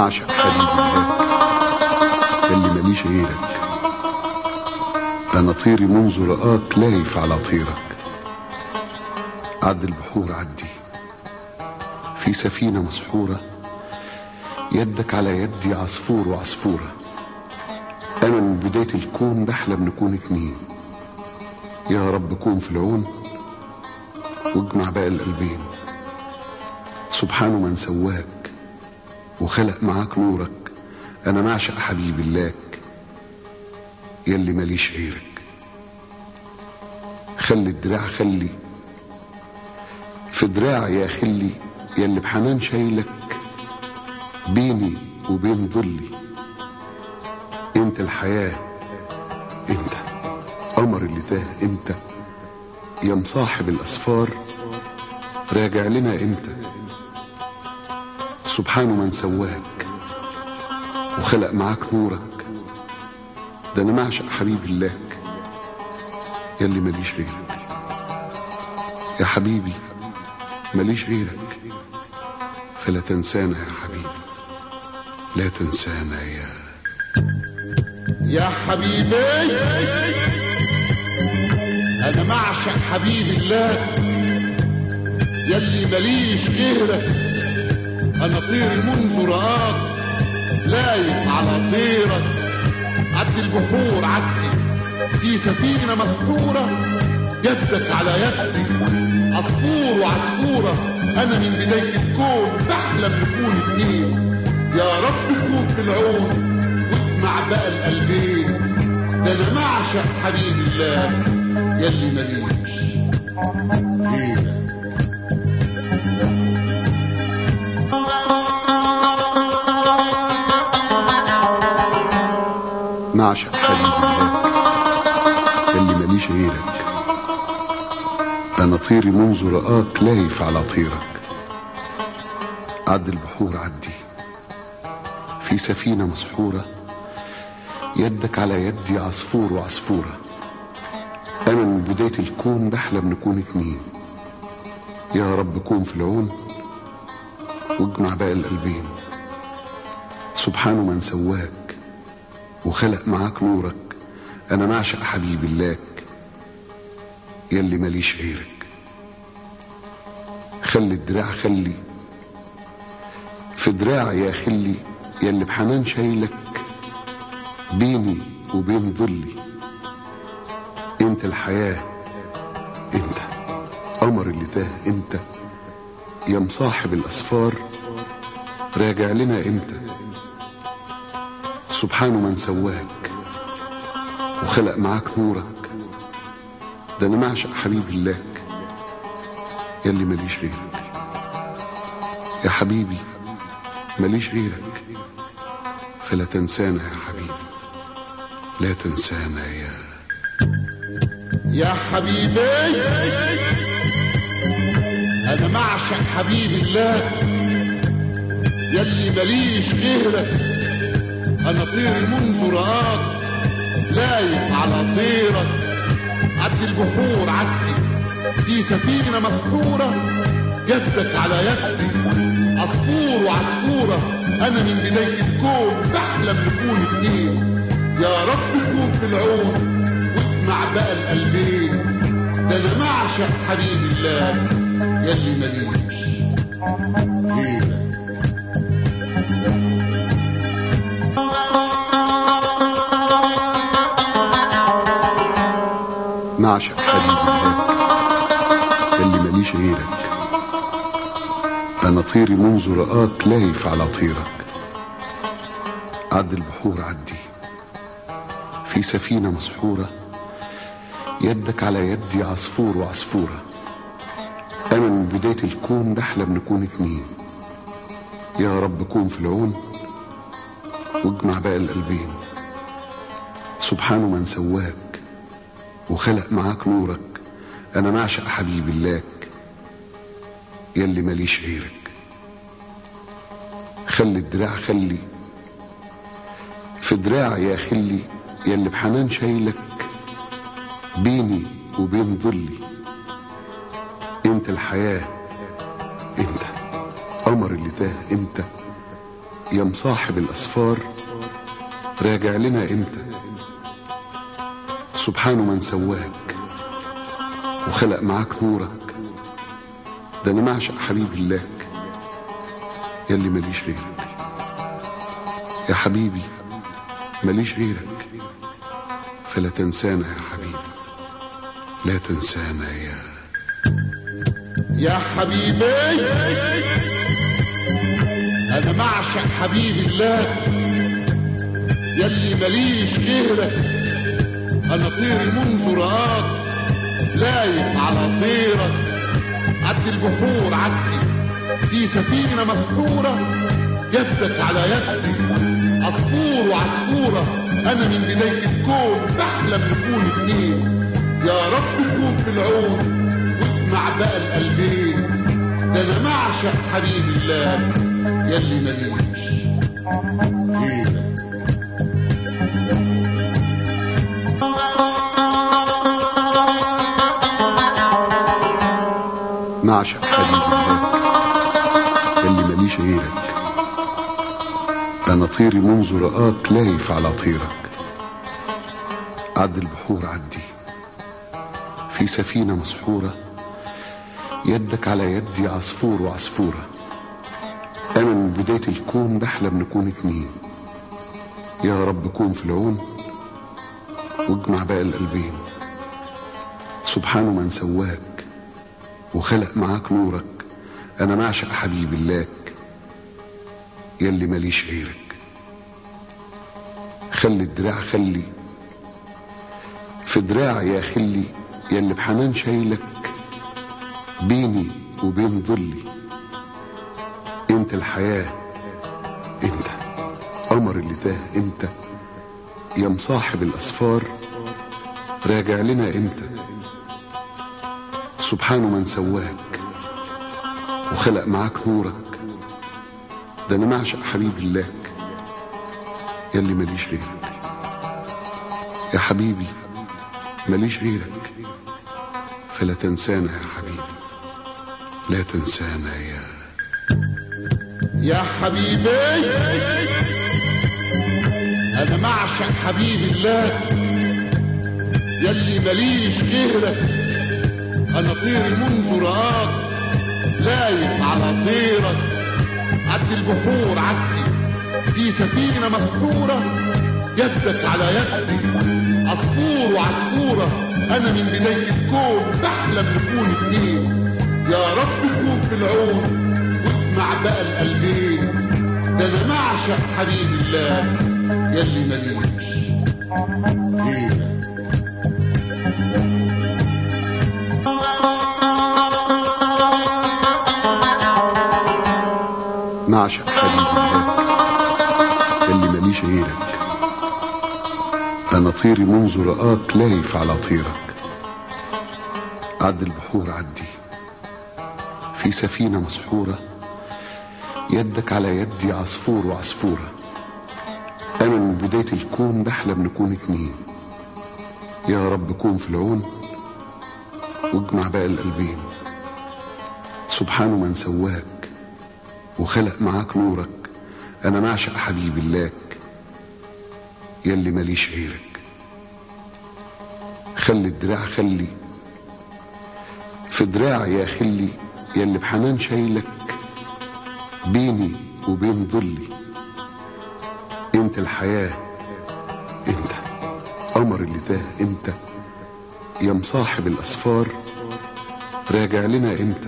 معشق حبيبي الله اللي ماليش غيرك انا طيري منذ رآك لايف على طيرك عد البحور عدي في سفينة مسحورة يدك على يدي عصفور وعصفورة أنا من بداية الكون بحلم نكون اتنين يا رب كون في العون واجمع باقي القلبين سبحان من سواك وخلق معاك نورك أنا معشق حبيب الله يلي ماليش غيرك خلي الدراع خلي في دراع يا خلي يلي بحنان شايلك بيني وبين ظلي انت الحياة انت قمر اللي تاه انت يا مصاحب الاسفار راجع لنا امتى سبحان من سواك وخلق معاك نورك ده انا معشق حبيب الله يلي ماليش غيرك يا حبيبي ماليش غيرك فلا تنسانا يا حبيبي لا تنسانا يا يا حبيبي انا معشق حبيب الله يلي ماليش غيرك انا طير منذ رآك لايف على طيرك عد البحور عدي في سفينة مسحورة يدك على يدي عصفور وعصفورة أنا من بداية الكون بحلم نكون اتنين يا رب كون في العون واجمع بقى القلبين ده أنا معشق حبيب الله يلي ماليش غيرك معشق حبيبي الله اللي ماليش غيرك انا طيري منذ رآك لايف على طيرك عد البحور عدي في سفينة مسحورة يدك على يدي عصفور وعصفورة أنا من بداية الكون بحلم نكون اتنين يا رب كون في العون واجمع باقي القلبين سبحان من سواك وخلق معاك نورك أنا معشق حبيب الله يلي ماليش غيرك خلي الدراع خلي في دراع يا خلي يلي بحنان شايلك بيني وبين ظلي انت الحياة انت قمر اللي تاه انت يا مصاحب الاسفار راجع لنا امتى سبحان من سواك وخلق معاك نورك ده انا معشق حبيب الله يلي ماليش غيرك يا حبيبي ماليش غيرك فلا تنسانا يا حبيبي لا تنسانا يا يا حبيبي انا معشق حبيب الله يلي ماليش غيرك انا طير منذ رآك لايف على طيرك عد البحور عدي في سفينة مسحورة يدك على يدي عصفور وعصفورة أنا من بداية الكون بحلم نكون اتنين يا رب كون في العون واجمع بقى القلبين ده أنا معشق حبيب الله يلي ماليش غيرك معشق حبيب الله اللي ماليش غيرك انا طيري منذ رآك لايف على طيرك عد البحور عدي في سفينة مسحورة يدك على يدي عصفور وعصفورة أنا من بداية الكون بحلم نكون اتنين يا رب كون في العون واجمع باقي القلبين سبحان من سواك وخلق معاك نورك أنا معشق حبيب الله يلي ماليش غيرك خلي الدراع خلي في دراع يا خلي يلي بحنان شايلك بيني وبين ظلي انت الحياة انت قمر اللي تاه انت يا مصاحب الأسفار راجع لنا إمتى سبحانه من سواك وخلق معاك نورك ده أنا معشق حبيب الله يلي ماليش غيرك يا حبيبي ماليش غيرك فلا تنسانا يا حبيبي لا تنسانا يا يا حبيبي انا معشق حبيب الله يلي ماليش غيرك انا طيري منذ رآك لايف على طيرك عد البحور عدي في سفينة مسحورة يدك على يدي عصفور وعصفورة أنا من بداية الكون بحلم نكون اتنين يا رب تكون في العون واجمع بقى القلبين ده أنا معشق حبيب الله يلي ماليش غيرك معشق حبيب الله يلي ماليش غيرك أنا طيري منذ رآك لايف على طيرك عد البحور عدي في سفينة مسحورة يدك على يدي عصفور وعصفورة أنا من بداية الكون بحلم نكون اتنين يا رب كون في العون واجمع باقي القلبين سبحانه من سواك وخلق معاك نورك انا معشق حبيب الله يلي ماليش غيرك خلي الدراع خلي في دراعي يا خلي يلي بحنان شايلك بيني وبين ظلي انت الحياة انت قمر اللي تاه انت يا مصاحب الاسفار راجع لنا امتى سبحانه من سواك وخلق معاك نورك ده انا معشق حبيب الله يلي ماليش غيرك يا حبيبي ماليش غيرك فلا تنسانا يا حبيبي لا تنسانا يا يا حبيبي انا معشق حبيب الله يلي ماليش غيرك انا طيري منذ رآك لايف على طيرك عد البحور عدي في سفينة مسحورة يدك على يدي عصفور وعصفورة أنا من بداية الكون بحلم نكون اتنين يا رب تكون في العون واجمع بقى القلبين ده أنا معشق حبيب الله يلي ماليش غيرك معشق حبيب الله يلي ماليش غيرك انا طيري منذ رآك لايف على طيرك عد البحور عدي في سفينة مسحورة يدك على يدي عصفور وعصفورة أنا من بداية الكون بحلم نكون اتنين يا رب كون في العون واجمع باقي القلبين سبحانه من سواك وخلق معاك نورك أنا معشق حبيب الله يلي ماليش غيرك خلي الدراع خلي في دراعي يا خلي يلي بحنان شايلك بيني وبين ظلي انت الحياة انت قمر اللي تاه انت يا مصاحب الاسفار راجع لنا امتى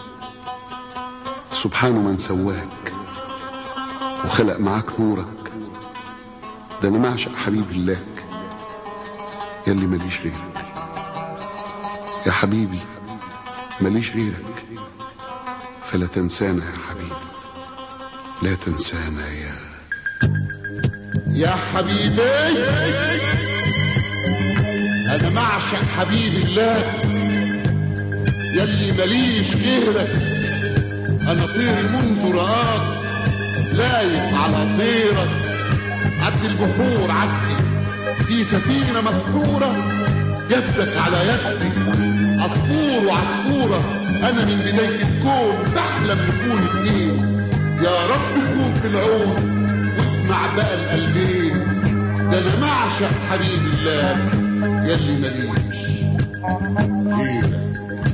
سبحانه من سواك وخلق معاك نورك ده انا معشق حبيب الله يلي ماليش غيرك يا حبيبي ماليش غيرك فلا تنسانا يا حبيبي لا تنسانا يا يا حبيبي انا معشق حبيب الله يلي ماليش غيرك انا طيري منذ رآك لايف على طيرك عد البحور عدي في سفينة مسحورة يدك على يدي عصفور وعصفورة أنا من بداية الكون بحلم نكون اتنين يا رب تكون في العون واجمع بقى القلبين ده انا معشق حبيب الله يلي ماليش غيرك